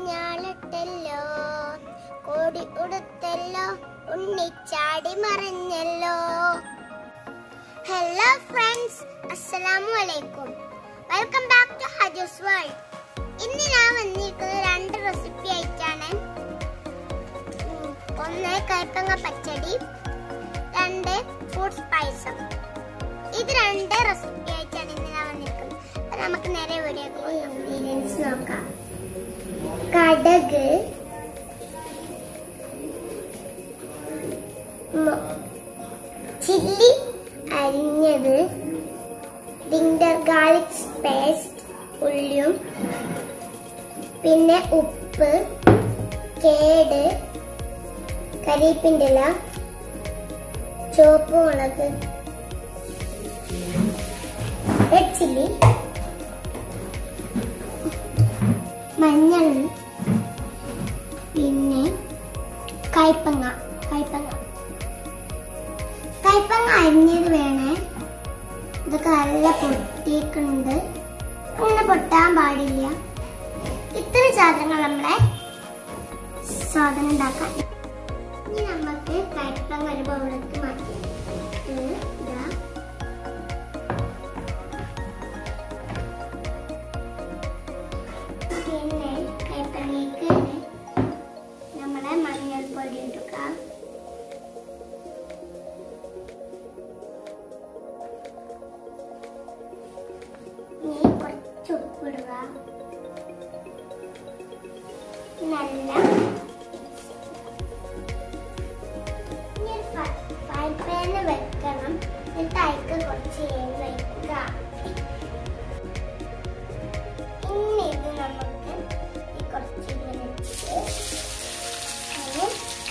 ഊഞ്ഞാലിട്ടല്ലോ കോടി ഉടുത്തല്ലോ ഉണ്ണിച്ചാടി മറിഞ്ഞല്ലോ hello friends അസ്സലാമു അലൈക്കും welcome back to Haju's world ഇന്ന് ഞാൻ വന്നിരിക്കുന്നത് രണ്ട് റെസിപ്പി ആയിട്ടാണ് ഉം, ഒന്ന് കയ്പങ്ങ പച്ചടി രണ്ട് ഫ്രൂട്ട്സ് പായസം ഇത് രണ്ട് റെസിപ്പി ആയിട്ടാണ് ഇന്ന് ഞാൻ വന്നിരിക്കുന്നത് അപ്പൊ നമുക്ക് നേരെ വീഡിയോ ഇൻഗ്രീഡിയൻസ് നോക്കാം കടക് മൊ- ചില്ലി അരിഞ്ഞത് ജിഞ്ചർ ഗാർലിക് പേസ്റ്റ് ഉള്ളിയും പിന്നെ ഉപ്പ് കേട് കരിവേപ്പിൻ്റെ ഇല ചുവപ്പ് മുളക് റെഡ് ചില്ലി മഞ്ഞൾ പിന്നെ കയ്പങ്ങ കയ്പങ്ങ കയ്പങ്ങ അരിഞ്ഞത് വേണേ ഇതൊക്കെ നല്ല പൊട്ടിയിട്ടുണ്ട് അങ്ങനെ പൊട്ടാൻ പാടില്ല ഇത്ര സാധനങ്ങൾ നമ്മളെ സാധനം ഉണ്ടാക്കാൻ ഇനി നമുക്ക് കയ്പങ്ങ ഒരു ബൗളിലേക്ക് മാറ്റി ഇത് ഇതാ പിന്നെ കയ്പങ്ങയ്ക്ക് നമ്മളെ മഞ്ഞൾപ്പൊടി ഇടുക ഇനി കുറച്ച് ഉപ്പിടുക നല്ല ഇനി ഒരു ഫ്രൈ പാന് വെക്കണം എന്നിട്ട് അതിക്ക് കുറച്ച് എണ്ണ വയ്ക്കുക ഇനി ഇത് നമുക്ക് ഈ കുറച്ച് ഇങ്ങനെ ഇട്ടിട്ട് അത്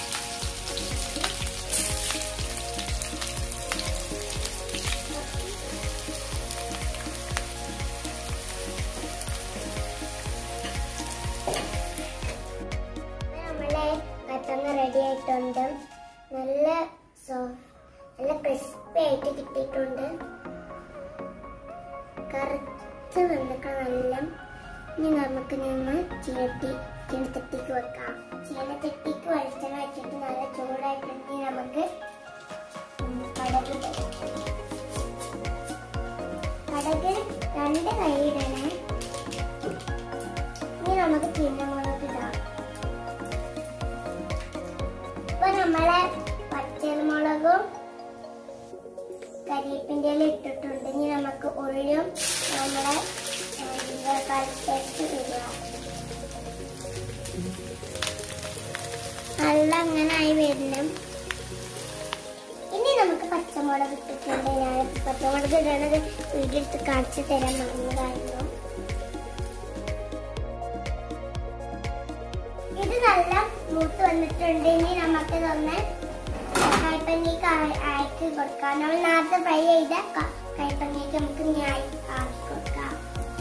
നമ്മളെ കത്തങ്ങ റെഡി ആയിട്ടുണ്ട് നല്ല സോ നല്ല ക്രിസ്പി ആയിട്ട് കിട്ടിയിട്ടുണ്ട് കറുത്ത് വന്നിട്ട് നല്ല ഇനി നമുക്ക് നമ്മൾ ചീനട്ടി ചീനത്തട്ടിക്ക് വെക്കാം ചീനത്തട്ടിക്ക് വെളിച്ചെണ്ണ വെച്ചിട്ട് നല്ല ചൂടായിട്ടുണ്ടെങ്കിൽ നമുക്ക് ഉം കടുക് ഇടാം. കടുക് രണ്ട് കൈ ഇടണേ ഇനി നമുക്ക് ചീനമുളക് ഇടാം ഇപ്പൊ നമ്മളെ പച്ചമുളകും കരിവേപ്പിൻ്റെ ഇല ഇട്ടിട്ടുണ്ട് ഇനി നമുക്ക് ഉള്ളിയും നമ്മുടെ പേസ്റ്റ് ഇടുക നല്ല അങ്ങനെ ആയി വരണം ഇനി നമുക്ക് പച്ചമുളക് ഇട്ടിട്ടുണ്ട് ഞാൻ പച്ചമുളക് ഇടണത് വീഡിയോ എടുത്ത് കാണിച്ചു തരാൻ മറന്നതായിരുന്നു ഇത് നല്ല മൂത്ത് വന്നിട്ടുണ്ട് ഇനി നമുക്ക് ഇതൊന്ന് കൈപ്പങ്ങിക്ക് ആക്കി കൊടുക്കാം നമ്മൾ നേരത്തെ ഫ്രൈ ചെയ്ത ക- കൈപ്പങ്ങിക്ക് നമുക്ക് ഇനി ആയി- ആക്കി കൊടുക്കാം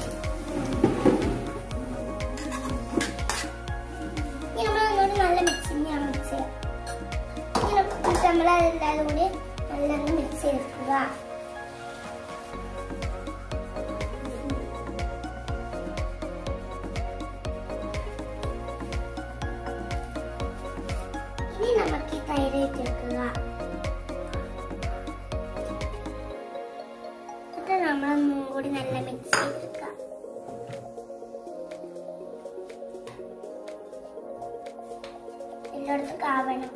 ഇനി നമ്മൾ ഒന്നുകൂടി നല്ല മിക്സിങ് ഞാൻ മിക്സ് ചെയ്യാം ഇനി നമുക്ക് നമ്മളതെല്ലാതും കൂടി നല്ലൊന്ന് മിക്സ് ചെയ്തെടുക്കുക ഇനി നമുക്ക് ഈ തൈര് ഇട്ടെടുക്കുക എന്നിട്ട് നമ്മളൊന്നും കൂടി നല്ല മിക്സ് ചെയ്തെടുക്കുക എല്ലായിടത്തും കാവണം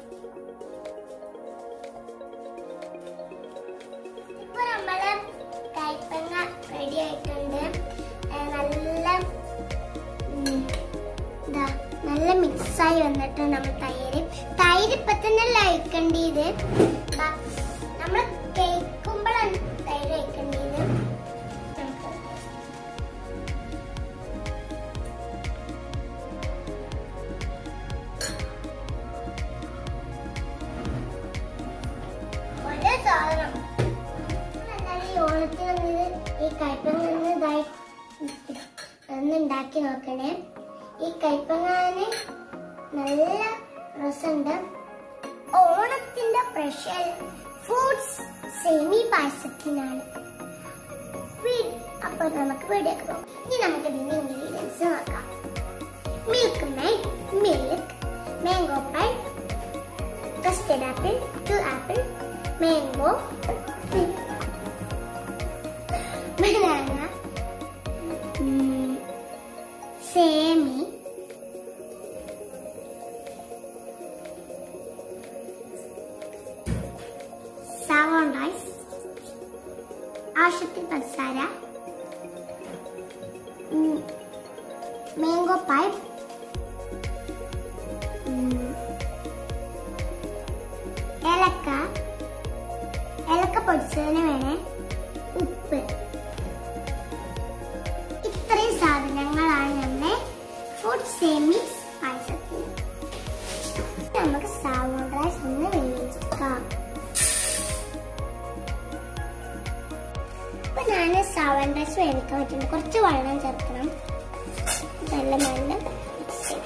ഇപ്പൊ നമ്മള് കൈപ്പങ്ങ റെഡി ആയിട്ടുണ്ട് ഏ, നല്ല ഉം, ഇതാ നല്ല മിക്സായി വന്നിട്ട് നമ്മൾ തൈര് തൈര് ഇപ്പൊ തന്നെ കഴിക്കേണ്ടത് നമ്മൾ കേൾക്കുമ്പോഴാണ് തൈര് കഴിക്കേണ്ടത് ഒരേ സാധനം എന്നാലും ഈ ഓണത്തിന് വന്നത് ഈ കയ്പങ്ങ ഇതായി ഒന്ന് ഉണ്ടാക്കി നോക്കണേ ഈ കയ്പങ്ങാന് നല്ല രസമുണ്ട് ഓണത്തിന്റെ സ്പെഷ്യൽ ഫ്രൂട്ട്സ് സെമി പായസത്തിനാണ് അപ്പൊ നമുക്ക് വീഡിയോ പോകാം ഇനി നമുക്ക് ഇതിന്റെ ഇൻഗ്രീഡിയൻസ് നോക്കാം milkmaid mango pie custard apple two apple mango banana സേമി സാവോൺ റൈസ് ആവശ്യത്തിൽ പഞ്ചസാര മാംഗോ പൈപ്പ് ഏലക്ക ഏലക്ക പൊടിച്ചതിന് വേണേ ഉപ്പ് ഇത്രയും സാധനങ്ങളാണ് നമ്മുടെ ഫുഡ് സേമിക്സ് പായസത്തിന് നമുക്ക് സാവോൺ റൈസ് ഒന്ന് വേവിച്ചെടുക്കാം അപ്പൊ ഞാൻ സാവൻ റൈസ് വേവിക്കാൻ പറ്റുന്നു കുറച്ച് വെള്ളം ചേർക്കണം നല്ല നല്ല mix ചെയ്ത്.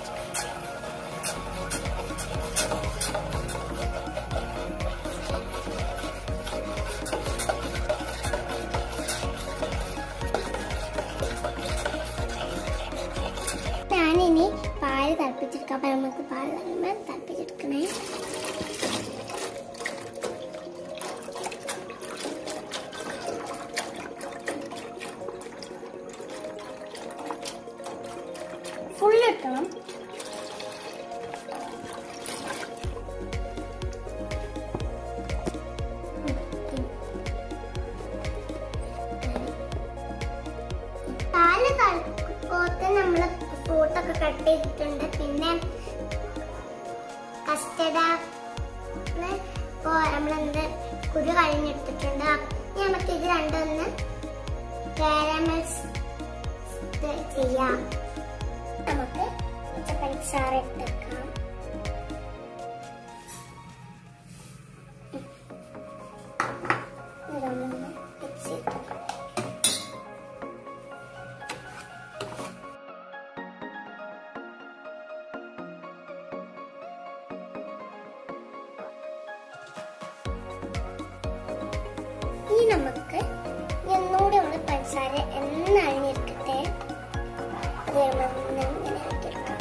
ഞാനിനി പാല് തിളപ്പിച്ചെടുക്കാം അപ്പൊ നമുക്ക് പാൽ തിളപ്പിച്ചെടുക്കണേ ഫുൾ ഇട്ടണം പാല് തിളക്കോത്ത് നമ്മള് ഫ്രൂട്ടൊക്കെ കട്ട് ചെയ്തിട്ടുണ്ട് പിന്നെ കസ്റ്റഡ് ഇപ്പോ നമ്മളെന്ത് കുരു കഴിഞ്ഞെടുത്തിട്ടുണ്ട് ഇനി നമുക്ക് ഇത് രണ്ടൊന്ന് കാരമൽസ് ചെയ്യാം നമുക്ക് കുറച്ച് പഞ്ചസാര ഇട്ടേക്കാം ഇതൊന്ന് മിക്സ് ചെയ്തെടുക്കാം ഇനി നമുക്ക് ഒന്നുകൂടി ഒന്ന് പഞ്ചസാര എന്നഴിഞ്ഞിരിക്കട്ടെ അത് നമ്മൾ ഇങ്ങനെ ഇട്ടെടുക്കാം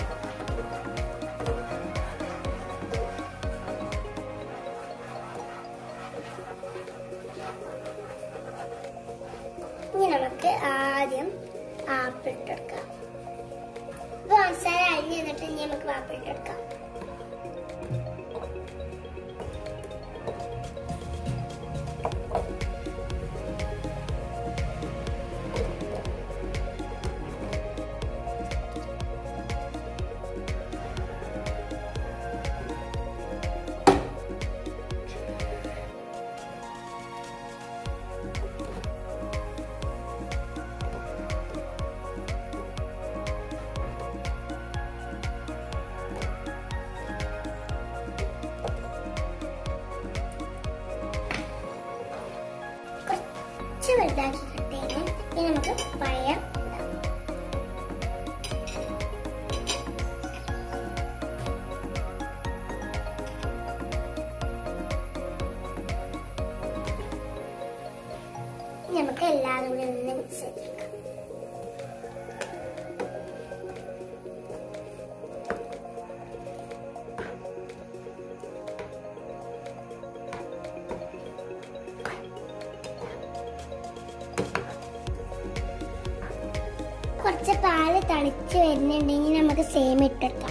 ഇനി നമുക്ക് ആദ്യം ആപ്പിൾ ഇട്ടെടുക്കാം ഇപ്പൊ പഞ്ചസാര അഴിഞ്ഞ് എന്നിട്ട് ഇനി നമുക്ക് ആപ്പിൾ ഇട്ടെടുക്കാം കുറച്ച് വലുതാക്കി കട്ട് ചെയ്ത് ഇനി നമുക്ക് പഴം ഇടാം. ഇനി നമുക്ക് എല്ലാതും കൂടി ഒന്ന് മിക്സ് ചെയ്തെടുക്കാം കുറച്ച് പാല് തളിച്ച് വരുന്നുണ്ടെങ്കിൽ നമുക്ക് സേം ഇട്ടെടുക്കാം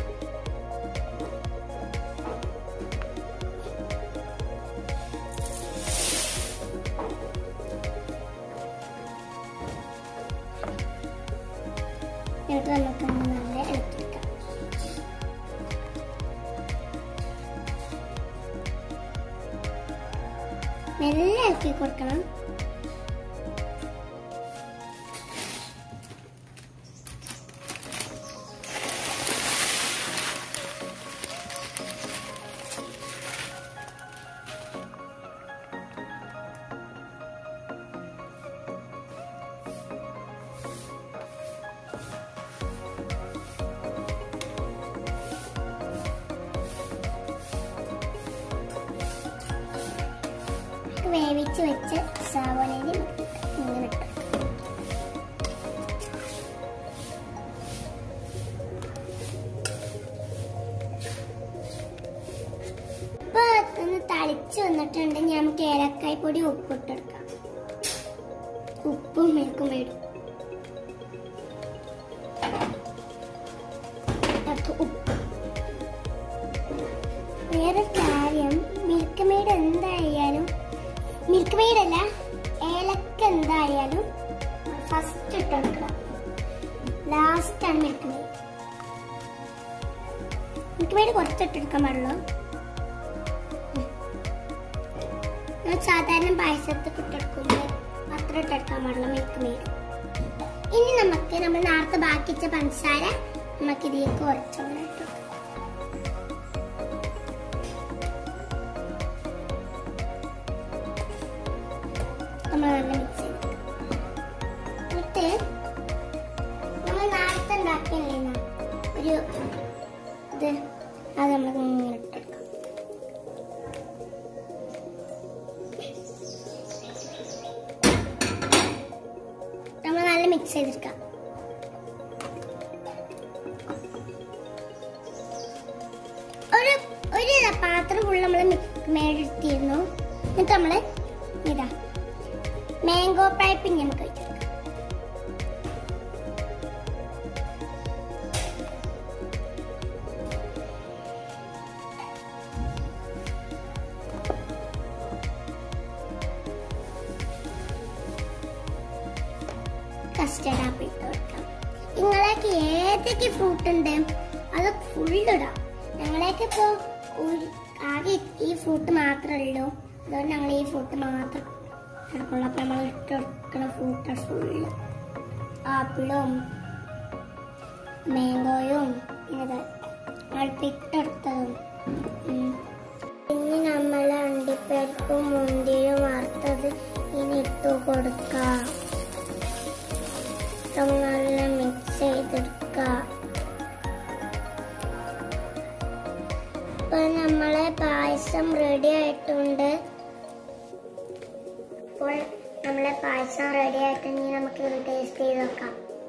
എന്നിട്ട് നമുക്ക് നല്ല ഇളക്കിയെടുക്കാം മെല്ലെ ഇളക്കി കൊടുക്കണം വേവിച്ച് വെച്ച സാവണയിൽ ഇങ്ങനെ ഇട്ടു തിളച്ച് വന്നിട്ടുണ്ട് ഇനി നമുക്ക് ഏലക്കായ് പൊടി ഉപ്പിട്ടെടുക്കാം ഉപ്പും മിൽക്കും വേടും ഉപ്പ് വേറെ കാര്യം മിൽക്ക് മെയ്ഡ് എന്തായാലും മിൽക്ക് മെയ്ഡ് അല്ല ഏലക്ക എന്തായാലും ഫസ്റ്റ് ഇട്ടെടുക്കണം ലാസ്റ്റ് ആണ് മിൽക്ക് മെയ്ഡ് മിൽക്ക് മെയ്ഡ് കുറച്ചിട്ടെടുക്കാൻ പാടുള്ളൂ നമ്മൾ സാധാരണ പായസത്തിൽ ഇട്ടെടുക്കുമ്പോൾ അത്ര ഇട്ടെടുക്കാൻ പാടുള്ളൂ മിൽക്ക് മെയ്ഡ് ഇനി നമുക്ക് നമ്മൾ നേരത്തെ ബാക്കി വെച്ച പഞ്ചസാര നമുക്ക് ഇതിലേക്ക് കുറച്ചോളം ഇട്ടു നമ്മൾ നല്ല മിക്സ് ചെയ്ത് എന്നിട്ട് നമ്മൾ നേരത്തെ ഉണ്ടാക്കിയല്ലേ ഒരു ഇത് അത് നമ്മൾ ഇങ്ങനെ ഇട്ടെടുക്കാം നമ്മൾ നല്ല മിക്സ് ചെയ്തെടുക്കാം ഒരു ഒരു പാത്രം ഫുള്ള് നമ്മൾ മേടെടുത്തിരുന്നു എന്നിട്ട് നമ്മള് ഇതാ മാംഗോ പൈപ്പിംഗ് നമുക്ക് വെച്ചെടുക്കാം കസ്റ്റർഡ് ആപ്പിൾ ഇട്ട് വെക്കാം നിങ്ങളേക്ക് ഏതൊക്കെ ഫ്രൂട്ട് ഉണ്ട് അത് ഫുൾ ഇടാം ഞങ്ങളേക്ക് ഇപ്പോ ഒരു- ആകെ ഈ ഫ്രൂട്ട് മാത്രമേ ഉള്ളൂ അതുകൊണ്ട് ഞങ്ങൾ ഈ ഫ്രൂട്ട് മാത്രം എടുക്കുള്ളൂ അപ്പൊ നമ്മൾ ഇട്ടെടുക്കുന്ന ഫ്രൂട്ട് ഫുള്ള് ആപ്പിളും മാംഗോയും ഇത് ഇട്ടെടുത്തതും ഇനി നമ്മൾ അണ്ടിപ്പരിപ്പും മുന്തിയും വറുത്തത് ഇനി ഇട്ടു കൊടുക്കാം നമ്മൾ നല്ല മിക്സ് ചെയ്തെടുക്കാം ഇപ്പൊ നമ്മളെ പായസം റെഡി ആയിട്ടുണ്ട് ഇപ്പോൾ നമ്മളെ പായസം റെഡി ആയിട്ടെങ്കിൽ നമുക്ക് ഇത് ടേസ്റ്റ് ചെയ്ത് നോക്കാം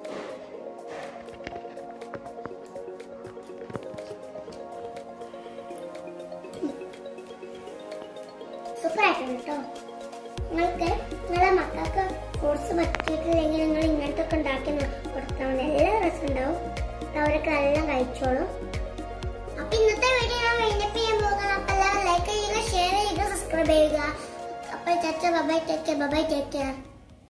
സൂപ്പർ ആയിട്ടുണ്ട് കേട്ടോ നിങ്ങൾക്ക് നിങ്ങളെ മക്കൾക്ക് ഫ്രൂട്ട്സ് പറ്റിയിട്ടില്ലെങ്കിൽ നിങ്ങൾ ഇങ്ങനത്തെ ഒക്കെ ഉണ്ടാക്കി കൊടുത്താൽ മതി നല്ല രസം ഉണ്ടാവും അവരൊക്കെ നല്ല കഴിച്ചോളും അപ്പൊ ഇന്നത്തെ വീഡിയോ ഞാൻ വൈൻഡപ്പ് ചെയ്യാൻ പോകുന്നത് അപ്പൊ എല്ലാവരും ലൈക്ക് ചെയ്യുക ഷെയർ ചെയ്യുക സബ്സ്ക്രൈബ് ചെയ്യുക അപ്പൊ ചച്ച bye bye take care bye bye take care